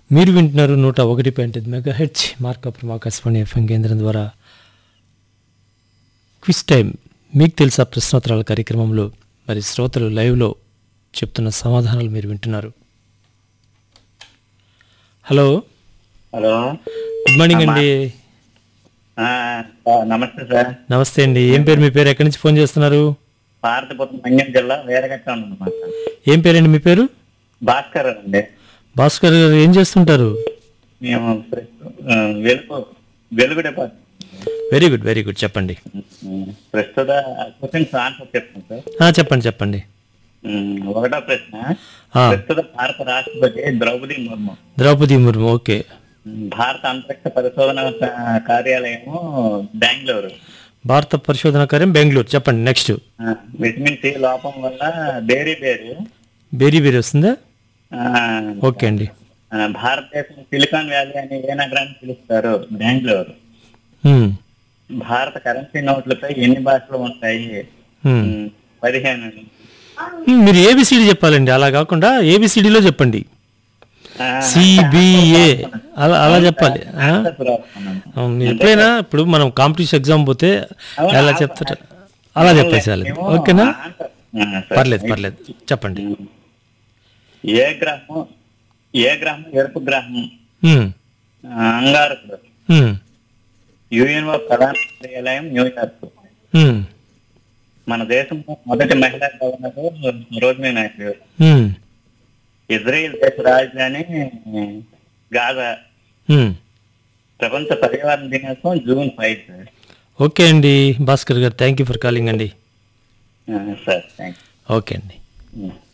మీరు వింటున్నారు నూట ఒకటి పాయింట్ ఐదు mega H Markapuram Akashvani FM కేంద్రం ద్వారా క్విజ్ టైం మీకు తెలుసా ప్రశ్నోత్తరాల కార్యక్రమంలో మరి శ్రోతలు లైవ్లో చెప్తున్న సమాధానాలు మీరు వింటున్నారు హలో హలో గుడ్ మార్నింగ్ అండి ఆ, సార్, నమస్తే సార్ నమస్తే అండి ఏం పేరు మీ పేరు ఎక్కడి నుంచి ఫోన్ చేస్తున్నారు భారతపురం మండ్యం జిల్లా వేరగట్ట అన్నమాట ఏం పేరండి మీ పేరు భాస్కర్ అండి భాస్కర్ గారు ఏం చేస్తుంటారు మేము ప్రస్తు- ఆ, వెలుగు వెలుగు department very good very good చెప్పండి ప్రస్తుత క్వశ్చన్స్ ఆన్సర్ చెప్తాను సార్ ఆ, చెప్పండి చెప్పండి ఉమ్, ఒకటో ప్రశ్న ఆ, ప్రస్తుత భారత రాష్ట్రపతి ద్రౌపది ముర్ము ద్రౌపది ముర్ము ఓకే ఉమ్, భారత అంతరిక్ష పరిశోధన కా- కార్యాలయము బెంగళూరు భారత పరిశోధన కార్యం బెంగళూరు చెప్పండి నెక్స్ట్ ఆ, విటమిన్ సి లోపం వల్ల బేరీ బేరీ బేరీ బేరీ వస్తుందా ఆ, ఓకే అండి ఆ, భారతదేశం సిలికాన్ వ్యాలీ అని ఏ నగరాన్ని పిలుస్తారు బెంగళూరు ఉమ్, భారత కరెన్సీ నోట్లపై ఎన్ని భాషలు ఉంటాయి ఉమ్. ఉమ్, పదిహేను ఉమ్, మీరు ఏబిసిడి చెప్పాలండి అలా కాకుండా ఏబిసిడిలో చెప్పండి ఆ, సిబిఏ అలా అలా చెప్పాలి ఆ? ఆన్సర్స్ రాస్తున్నాను. అవును, మీరు ఎప్పుడైనా ఇప్పుడు మనం కాంపిటీషన్ ఎగ్జామ్ పోతే ఎలా చెప్తారు అలా చెప్పేసేయాలి మేము ఓకేనా ఆన్సర్- ఆ, సరే. పర్లేదు పర్లేదు చెప్పండి ఉమ్. ఏ గ్రహం ఏ గ్రహం ఎరుపు గ్రహం ఉమ్, ఆ, అంగారకుడు ఉమ్, యుఎన్ఓ ప్రధాన కార్యాలయం న్యూయార్క్ ఉమ్, మన దేశం మొదటి మహిళా గవర్నర్ రోజ్మే నాయుడు ఉమ్, ఇజ్రాయిల్ దేశ రాజధాని గాజా ఉమ్. ప్రపంచ పర్యావరణ దినోత్సవం జూన్ ఫైవ్ సార్ ఓకే అండి భాస్కర్ గారు థ్యాంక్ యూ ఫర్ కాలింగ్ అండి సార్ థ్యాంక్ ఓకే అండి యూ